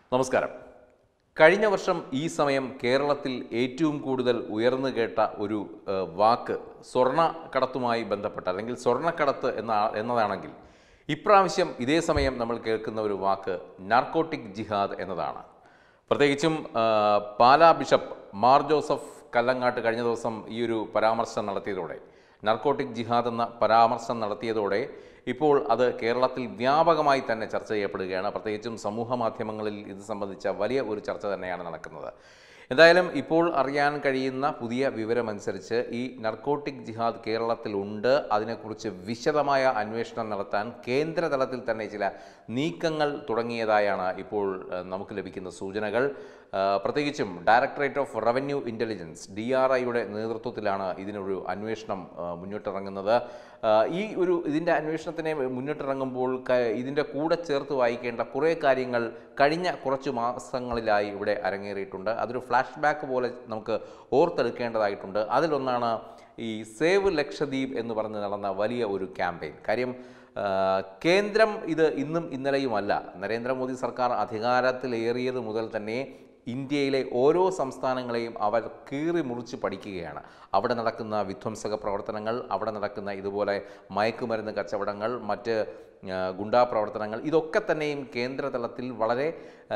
നമസ്കാരം കഴിഞ്ഞ വർഷം ഈ സമയം കേരളത്തിൽ ഏറ്റവും കൂടുതൽ ഉയർന്നു കേട്ട ഒരു ഏഹ്, വാക്ക് സ്വർണ്ണക്കടത്തുമായി ബന്ധപ്പെട്ട അല്ലെങ്കിൽ സ്വർണ്ണക്കടത്ത് എന്ന എന്നതാണെങ്കിൽ ഇപ്രാവശ്യം ഇതേ സമയം നമ്മൾ കേൾക്കുന്ന ഒരു വാക്ക് നാർക്കോട്ടിക് ജിഹാദ് എന്നതാണ് പ്രത്യേകിച്ചും ആ, പാലാ ബിഷപ്പ് മാർ ജോസഫ് കല്ലങ്ങാട്ട് കഴിഞ്ഞ ദിവസം ഈ ഒരു പരാമർശം നടത്തിയതോടെ നർക്കോട്ടിക് ജിഹാദ് എന്ന പരാമർശം നടത്തിയതോടെ ഇപ്പോൾ അത് കേരളത്തിൽ വ്യാപകമായി തന്നെ ചർച്ച ചെയ്യപ്പെടുകയാണ് പ്രത്യേകിച്ചും സമൂഹ മാധ്യമങ്ങളിൽ ഇത് സംബന്ധിച്ച വലിയ ഒരു ചർച്ച തന്നെയാണ് നടക്കുന്നത് എന്തായാലും ഇപ്പോൾ അറിയാൻ കഴിയുന്ന പുതിയ വിവരമനുസരിച്ച് ഈ നർക്കോട്ടിക് ജിഹാദ് കേരളത്തിലുണ്ട് അതിനെക്കുറിച്ച് വിശദമായ അന്വേഷണം നടത്താൻ കേന്ദ്ര തലത്തിൽ തന്നെ ചില നീക്കങ്ങൾ തുടങ്ങിയതായാണ് ഇപ്പോൾ ഏഹ്, നമുക്ക് ലഭിക്കുന്ന സൂചനകൾ ഏഹ്, പ്രത്യേകിച്ചും directorate of revenue intelligence D R ഐയുടെ നേതൃത്വത്തിലാണ് ഇതിനൊരു അന്വേഷണം ഏഹ്, മുന്നിട്ടിറങ്ങുന്നത് ഏഹ്, ഈ ഒരു ഇതിൻ്റെ അന്വേഷണത്തിനെ മുന്നിട്ടിറങ്ങുമ്പോൾ ക- ഇതിൻ്റെ കൂടെ ചേർത്ത് വായിക്കേണ്ട കുറേ കാര്യങ്ങൾ കഴിഞ്ഞ കുറച്ച് മാസങ്ങളിലായി ഇവിടെ അരങ്ങേറിയിട്ടുണ്ട് അതൊരു ഫ്ലാഷ് ബാക്ക് പോലെ നമുക്ക് ഓർത്തെടുക്കേണ്ടതായിട്ടുണ്ട് അതിലൊന്നാണ് ഈ സേവ് ലക്ഷദ്വീപ് എന്ന് പറഞ്ഞ് നടന്ന വലിയ ഒരു ക്യാമ്പയിൻ കാര്യം ആ, കേന്ദ്രം ഇത് ഇന്നും ഇന്നലെയുമല്ല നരേന്ദ്രമോദി സർക്കാർ അധികാരത്തിലേറിയത് മുതൽ തന്നെ ഇന്ത്യയിലെ ഓരോ സംസ്ഥാനങ്ങളെയും അവർ കീറി മുറിച്ച് പഠിക്കുകയാണ് അവിടെ നടക്കുന്ന വിധ്വംസക പ്രവർത്തനങ്ങൾ അവിടെ നടക്കുന്ന ഇതുപോലെ മയക്കുമരുന്ന് കച്ചവടങ്ങൾ മറ്റ് ആ, ഗുണ്ടാ പ്രവർത്തനങ്ങൾ ഇതൊക്കെ തന്നെയും കേന്ദ്ര തലത്തിൽ വളരെ ആ,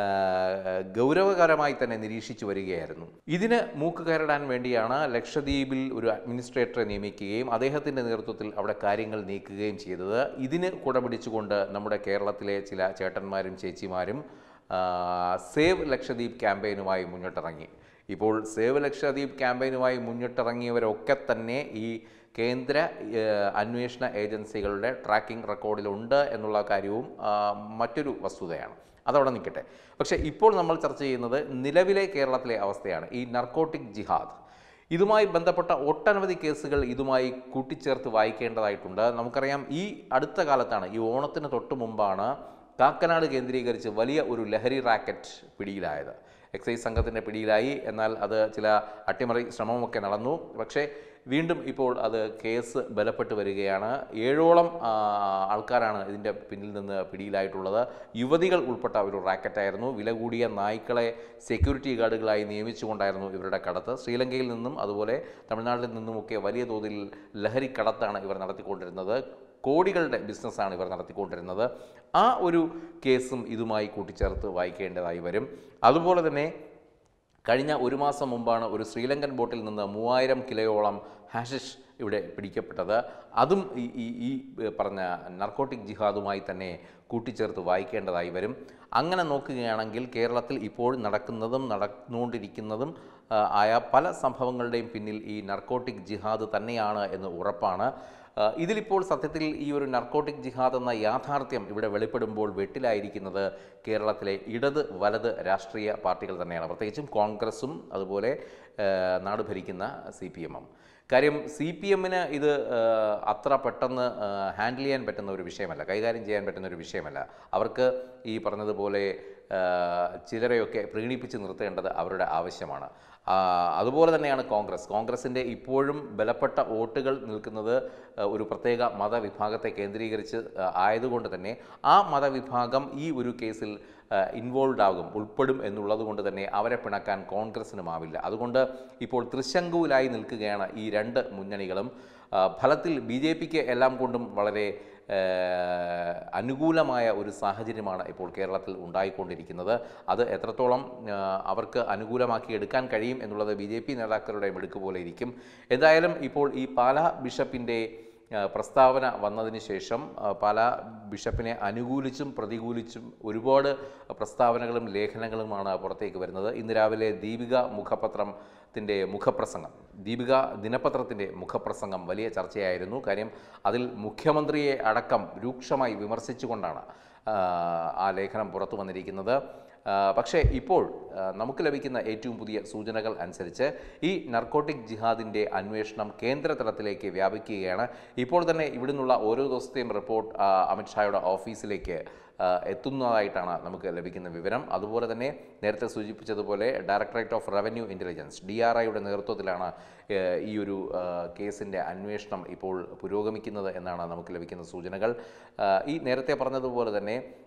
ഗൗരവകരമായി തന്നെ നിരീക്ഷിച്ചു വരികയായിരുന്നു ഇതിന് മൂക്ക് കയറിടാൻ വേണ്ടിയാണ് ലക്ഷദ്വീപിൽ ഒരു അഡ്മിനിസ്ട്രേറ്ററെ നിയമിക്കുകയും അദ്ദേഹത്തിൻ്റെ നേതൃത്വത്തിൽ അവിടെ കാര്യങ്ങൾ നീക്കുകയും ചെയ്തത് ഇതിന് കുടപിടിച്ചുകൊണ്ട് നമ്മുടെ കേരളത്തിലെ ചില ചേട്ടന്മാരും ചേച്ചിമാരും ആ, സേവ് ലക്ഷദ്വീപ് ക്യാമ്പയിനുമായി മുന്നിട്ടിറങ്ങി ഇപ്പോൾ സേവ് ലക്ഷദ്വീപ് ക്യാമ്പയിനുമായി മുന്നിട്ടിറങ്ങിയവരൊക്കെ തന്നെ ഈ കേന്ദ്ര ഏഹ്, അന്വേഷണ ഏജൻസികളുടെ ട്രാക്കിംഗ് റെക്കോർഡിലുണ്ട് എന്നുള്ള കാര്യവും ആ, മറ്റൊരു വസ്തുതയാണ് അതവിടെ നിൽക്കട്ടെ പക്ഷേ ഇപ്പോൾ നമ്മൾ ചർച്ച ചെയ്യുന്നത് നിലവിലെ കേരളത്തിലെ അവസ്ഥയാണ് ഈ നർക്കോട്ടിക് ജിഹാദ് ഇതുമായി ബന്ധപ്പെട്ട ഒട്ടനവധി കേസുകൾ ഇതുമായി കൂട്ടിച്ചേർത്ത് വായിക്കേണ്ടതായിട്ടുണ്ട് നമുക്കറിയാം ഈ അടുത്ത കാലത്താണ് ഈ ഓണത്തിന് തൊട്ട് മുമ്പാണ് കാക്കനാട് കേന്ദ്രീകരിച്ച് വലിയ ഒരു ലഹരി റാക്കറ്റ് പിടിയിലായത് എക്സൈസ് സംഘത്തിൻ്റെ പിടിയിലായി എന്നാൽ അത് ചില അട്ടിമറി ശ്രമമൊക്കെ നടന്നു പക്ഷേ വീണ്ടും ഇപ്പോൾ അത് കേസ് ബലപ്പെട്ട് വരികയാണ് ഏഴോളം ആ, ആൾക്കാരാണ് ഇതിൻ്റെ പിന്നിൽ നിന്ന് പിടിയിലായിട്ടുള്ളത് യുവതികൾ ഉൾപ്പെട്ട ഒരു റാക്കറ്റായിരുന്നു വില കൂടിയ നായ്ക്കളെ സെക്യൂരിറ്റി ഗാർഡുകളായി നിയമിച്ചുകൊണ്ടായിരുന്നു ഇവരുടെ കടത്ത് ശ്രീലങ്കയിൽ നിന്നും അതുപോലെ തമിഴ്നാട്ടിൽ നിന്നുമൊക്കെ വലിയ തോതിൽ ലഹരി കടത്താണ് ഇവർ നടത്തിക്കൊണ്ടിരുന്നത് കോടികളുടെ ബിസിനസ്സാണ് ഇവർ നടത്തിക്കൊണ്ടിരുന്നത് ആ ഒരു കേസും ഇതുമായി കൂട്ടിച്ചേർത്ത് വായിക്കേണ്ടതായി വരും അതുപോലെ തന്നെ കഴിഞ്ഞ ഒരു മാസം മുമ്പാണ് ഒരു ശ്രീലങ്കൻ ബോട്ടിൽ നിന്ന് മൂവായിരം കിലോയോളം ഹാഷിഷ് ഇവിടെ പിടിക്കപ്പെട്ടത് അതും ഈ ഈ ഈ പറഞ്ഞ നർക്കോട്ടിക് ജിഹാദുമായി തന്നെ കൂട്ടിച്ചേർത്ത് വായിക്കേണ്ടതായി വരും അങ്ങനെ നോക്കുകയാണെങ്കിൽ കേരളത്തിൽ ഇപ്പോൾ നടക്കുന്നതും നടന്നുകൊണ്ടിരിക്കുന്നതും ആ, ആയ പല സംഭവങ്ങളുടെയും പിന്നിൽ ഈ നർക്കോട്ടിക് ജിഹാദ് തന്നെയാണ് എന്ന് ഉറപ്പാണ് ആ, ഇതിലിപ്പോൾ സത്യത്തിൽ ഈ ഒരു നർക്കോട്ടിക് ജിഹാദ് എന്ന യാഥാർത്ഥ്യം ഇവിടെ വെളിപ്പെടുമ്പോൾ വെട്ടിലായിരിക്കുന്നത് കേരളത്തിലെ ഇടത് വലത് രാഷ്ട്രീയ പാർട്ടികൾ തന്നെയാണ് പ്രത്യേകിച്ചും കോൺഗ്രസും അതുപോലെ ആ, നാട് ഭരിക്കുന്ന സി പി എമ്മും കാര്യം സി പി എമ്മിന് ഇത് ആ, അത്ര പെട്ടെന്ന് ഹാൻഡിൽ ചെയ്യാൻ പറ്റുന്ന ഒരു വിഷയമല്ല കൈകാര്യം ചെയ്യാൻ പറ്റുന്ന ഒരു വിഷയമല്ല അവർക്ക് ഈ പറഞ്ഞതുപോലെ ആ, ചിലരെയൊക്കെ പ്രീണിപ്പിച്ച് നിർത്തേണ്ടത് അവരുടെ ആവശ്യമാണ് ആ, അതുപോലെ തന്നെയാണ് കോൺഗ്രസ് കോൺഗ്രസിൻ്റെ ഇപ്പോഴും ബലപ്പെട്ട വോട്ടുകൾ നിൽക്കുന്നത് ആ, ഒരു പ്രത്യേക മതവിഭാഗത്തെ കേന്ദ്രീകരിച്ച് ആ, ആയതുകൊണ്ട് തന്നെ ആ മതവിഭാഗം ഈ ഒരു കേസിൽ ഇൻവോൾവ് ആകും ഉൾപ്പെടും എന്നുള്ളത് കൊണ്ട് തന്നെ അവരെ പിണക്കാൻ കോൺഗ്രസിനും ആവില്ല അതുകൊണ്ട് ഇപ്പോൾ തൃശങ്കുവിലായി നിൽക്കുകയാണ് ഈ രണ്ട് മുന്നണികളും ആ, ഫലത്തിൽ ബി ജെ പിക്ക് എല്ലാം കൊണ്ടും വളരെ ഏഹ്, അനുകൂലമായ ഒരു സാഹചര്യമാണ് ഇപ്പോൾ കേരളത്തിൽ ഉണ്ടായിക്കൊണ്ടിരിക്കുന്നത് അത് എത്രത്തോളം ആ, അവർക്ക് അനുകൂലമാക്കി എടുക്കാൻ കഴിയും എന്നുള്ളത് ബി ജെ പി നേതാക്കളുടെ മിടുക്ക് പോലെ ഇരിക്കും എന്തായാലും ഇപ്പോൾ ഈ പാലാ ബിഷപ്പിൻ്റെ ആ, പ്രസ്താവന വന്നതിന് ശേഷം ആ, പല ബിഷപ്പിനെ അനുകൂലിച്ചും പ്രതികൂലിച്ചും ഒരുപാട് പ്രസ്താവനകളും ലേഖനങ്ങളുമാണ് പുറത്തേക്ക് വരുന്നത് ഇന്ന് രാവിലെ ദീപിക മുഖപത്രത്തിൻ്റെ മുഖപ്രസംഗം ദീപിക ദിനപത്രത്തിൻ്റെ മുഖപ്രസംഗം വലിയ ചർച്ചയായിരുന്നു കാര്യം അതിൽ മുഖ്യമന്ത്രിയെ അടക്കം രൂക്ഷമായി വിമർശിച്ചുകൊണ്ടാണ് ആ, ആ ലേഖനം പുറത്തു വന്നിരിക്കുന്നത് ആ, പക്ഷേ ഇപ്പോൾ ആ, നമുക്ക് ലഭിക്കുന്ന ഏറ്റവും പുതിയ സൂചനകൾ അനുസരിച്ച് ഈ നർക്കോട്ടിക് ജിഹാദിൻ്റെ അന്വേഷണം കേന്ദ്ര തലത്തിലേക്ക് വ്യാപിക്കുകയാണ് ഇപ്പോൾ തന്നെ ഇവിടുന്നുള്ള ഓരോ ദിവസത്തെയും റിപ്പോർട്ട് ആ, അമിത്ഷായുടെ ഓഫീസിലേക്ക് ആ, എത്തുന്നതായിട്ടാണ് നമുക്ക് ലഭിക്കുന്ന വിവരം അതുപോലെ തന്നെ നേരത്തെ സൂചിപ്പിച്ചതുപോലെ directorate of revenue intelligence D R ഐയുടെ നേതൃത്വത്തിലാണ് ഏഹ്, ഈ ഒരു ആ, കേസിൻ്റെ അന്വേഷണം ഇപ്പോൾ പുരോഗമിക്കുന്നത് എന്നാണ് നമുക്ക് ലഭിക്കുന്ന സൂചനകൾ ആ, ഈ നേരത്തെ പറഞ്ഞതുപോലെ തന്നെ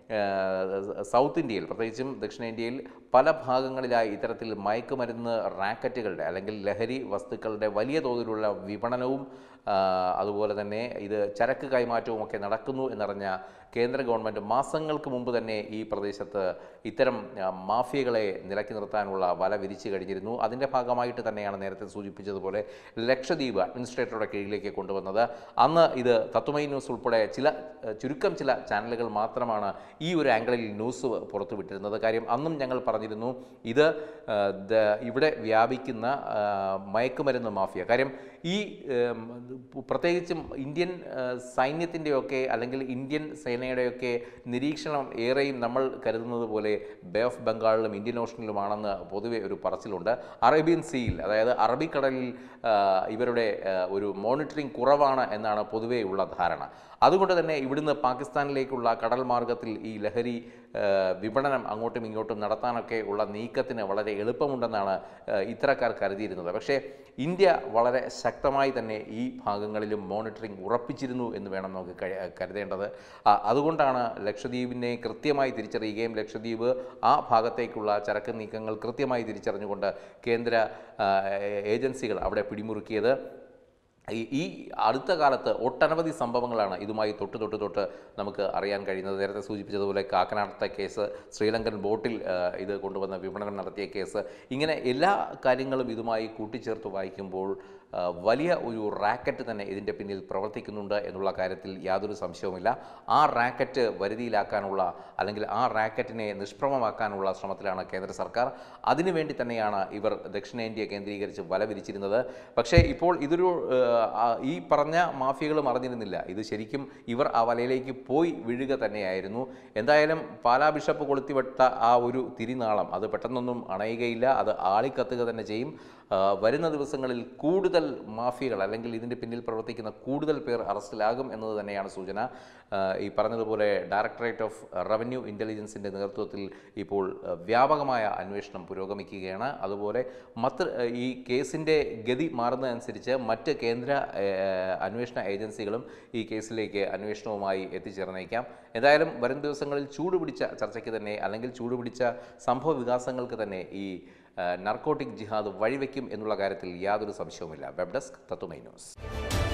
ആ, സൗത്ത് ഇന്ത്യയിൽ പ്രത്യേകിച്ചും ദക്ഷിണേന്ത്യയിൽ പല ഭാഗങ്ങളിലായി ഇത്തരത്തിൽ മയക്കുമരുന്ന് റാക്കറ്റുകളുടെ അല്ലെങ്കിൽ ലഹരി വസ്തുക്കളുടെ വലിയ തോതിലുള്ള വിപണനവും ആ, അതുപോലെ തന്നെ ഇത് ചരക്ക് കൈമാറ്റവും ഒക്കെ നടക്കുന്നു എന്നറിഞ്ഞ കേന്ദ്ര ഗവൺമെൻറ് മാസങ്ങൾക്ക് മുമ്പ് തന്നെ ഈ പ്രദേശത്ത് ഇത്തരം ആ, മാഫിയകളെ നിലക്കി നിർത്താനുള്ള വല വിരിച്ചു കഴിഞ്ഞിരുന്നു അതിൻ്റെ ഭാഗമായിട്ട് തന്നെയാണ് നേരത്തെ സൂചിപ്പിച്ചതുപോലെ ലക്ഷദ്വീപ് അഡ്മിനിസ്ട്രേറ്ററുടെ കീഴിലേക്ക് കൊണ്ടുവന്നത് അന്ന് ഇത് തത്വമൈ ന്യൂസ് ഉൾപ്പെടെ ചില ഏഹ്, ചുരുക്കം ചില ചാനലുകൾ മാത്രമാണ് ഈ ഒരു ആംഗിളിൽ ന്യൂസ് പുറത്തുവിട്ടിരുന്നത് കാര്യം അന്നും ഞങ്ങൾ പറഞ്ഞിരുന്നു ഇത് ഏഹ്, ദ- ഇവിടെ വ്യാപിക്കുന്ന ആ, മയക്കുമരുന്ന് മാഫിയ കാര്യം ഈ ഏം, പ്രത്യേകിച്ചും ഇന്ത്യൻ ഏഹ്, സൈന്യത്തിൻ്റെയൊക്കെ അല്ലെങ്കിൽ ഇന്ത്യൻ സേനയുടെയൊക്കെ നിരീക്ഷണം ഏറെയും നമ്മൾ കരുതുന്നത് പോലെ ബേ ഓഫ് ബംഗാളിലും ഇന്ത്യൻ ഓഷനിലുമാണെന്ന് പൊതുവെ ഒരു പറച്ചിലുണ്ട് അറേബ്യൻ സീയിൽ അതായത് അറബിക്കടലിൽ ആ, ഇവരുടെ ആ, ഒരു മോണിറ്ററിംഗ് കുറവാണ് എന്നാണ് പൊതുവേ ഉള്ള ധാരണ അതുകൊണ്ട് തന്നെ ഇവിടുന്ന് പാകിസ്ഥാനിലേക്കുള്ള കടൽ മാർഗത്തിൽ ഈ ലഹരി ആ, വിപണനം അങ്ങോട്ടും ഇങ്ങോട്ടും നടത്താനൊക്കെ ഉള്ള നീക്കത്തിന് വളരെ എളുപ്പമുണ്ടെന്നാണ് ആ, ഇത്തരക്കാർ കരുതിയിരുന്നത് പക്ഷേ ഇന്ത്യ വളരെ ശക്തമായി തന്നെ ഈ ഭാഗങ്ങളിലും മോണിറ്ററിംഗ് ഉറപ്പിച്ചിരുന്നു എന്ന് വേണം നമുക്ക് കഴി- കരുതേണ്ടത് ആ, അതുകൊണ്ടാണ് ലക്ഷദ്വീപിനെ കൃത്യമായി തിരിച്ചറിയുകയും ലക്ഷദ്വീപ് ആ ഭാഗത്തേക്കുള്ള ചരക്ക് നീക്കങ്ങൾ കൃത്യമായി തിരിച്ചറിഞ്ഞുകൊണ്ട് കേന്ദ്ര ആ, ഏജൻസികൾ അവിടെ പിടിമുറുക്കിയത് ഈ ഈ അടുത്ത കാലത്ത് ഒട്ടനവധി സംഭവങ്ങളാണ് ഇതുമായി തൊട്ട് തൊട്ട് തൊട്ട് നമുക്ക് അറിയാൻ കഴിയുന്നത് നേരത്തെ സൂചിപ്പിച്ചതുപോലെ കാക്കനാടത്തെ കേസ് ശ്രീലങ്കൻ ബോട്ടിൽ ആ, ഇത് കൊണ്ടുവന്ന് വിപണനം നടത്തിയ കേസ് ഇങ്ങനെ എല്ലാ കാര്യങ്ങളും ഇതുമായി കൂട്ടിച്ചേർത്ത് വായിക്കുമ്പോൾ ആ, വലിയ ഒരു റാക്കറ്റ് തന്നെ ഇതിൻ്റെ പിന്നിൽ പ്രവർത്തിക്കുന്നുണ്ട് എന്നുള്ള കാര്യത്തിൽ യാതൊരു സംശയവുമില്ല ആ റാക്കറ്റ് വരുതിയിലാക്കാനുള്ള അല്ലെങ്കിൽ ആ റാക്കറ്റിനെ നിഷ്പ്രഭമാക്കാനുള്ള ശ്രമത്തിലാണ് കേന്ദ്ര സർക്കാർ അതിനുവേണ്ടി തന്നെയാണ് ഇവർ ദക്ഷിണേന്ത്യ കേന്ദ്രീകരിച്ച് വല വിരിച്ചിരുന്നത് പക്ഷേ ഇപ്പോൾ ഇതൊരു ഏഹ്, ആ, ഈ പറഞ്ഞ മാഫിയകളും അറിഞ്ഞിരുന്നില്ല ഇത് ശരിക്കും ഇവർ ആ വലയിലേക്ക് പോയി വീഴുക തന്നെയായിരുന്നു എന്തായാലും പാലാ ബിഷപ്പ് കൊളുത്തിവിട്ട ആ ഒരു തിരിനാളം അത് പെട്ടെന്നൊന്നും അണയുകയില്ല അത് ആളിക്കത്തുക തന്നെ ചെയ്യും ആ, വരുന്ന ദിവസങ്ങളിൽ കൂടുതൽ മാഫിയകൾ അല്ലെങ്കിൽ ഇതിൻ്റെ പിന്നിൽ പ്രവർത്തിക്കുന്ന കൂടുതൽ പേർ അറസ്റ്റിലാകും എന്നത് തന്നെയാണ് സൂചന ആ, ഈ പറഞ്ഞതുപോലെ ഡയറക്ടറേറ്റ് ഓഫ് റവന്യൂ ഇൻ്റലിജൻസിൻ്റെ നേതൃത്വത്തിൽ ഇപ്പോൾ ആ, വ്യാപകമായ അന്വേഷണം പുരോഗമിക്കുകയാണ് അതുപോലെ മറ്റ് ആ, ഈ കേസിൻ്റെ ഗതി മാറുന്നതനുസരിച്ച് മറ്റ് കേന്ദ്ര ആ, അന്വേഷണ ഏജൻസികളും ഈ കേസിലേക്ക് അന്വേഷണവുമായി എത്തിച്ചേർന്നേക്കാം എന്തായാലും വരും ദിവസങ്ങളിൽ ചൂടുപിടിച്ച ചർച്ചയ്ക്ക് തന്നെ അല്ലെങ്കിൽ ചൂടുപിടിച്ച സംഭവ വികാസങ്ങൾക്ക് തന്നെ ഈ നർക്കോട്ടിക് ജിഹാദ് വഴിവെക്കും എന്നുള്ള കാര്യത്തിൽ യാതൊരു സംശയവുമില്ല വെബ് ഡെസ്ക് തത്തുമൈ ന്യൂസ്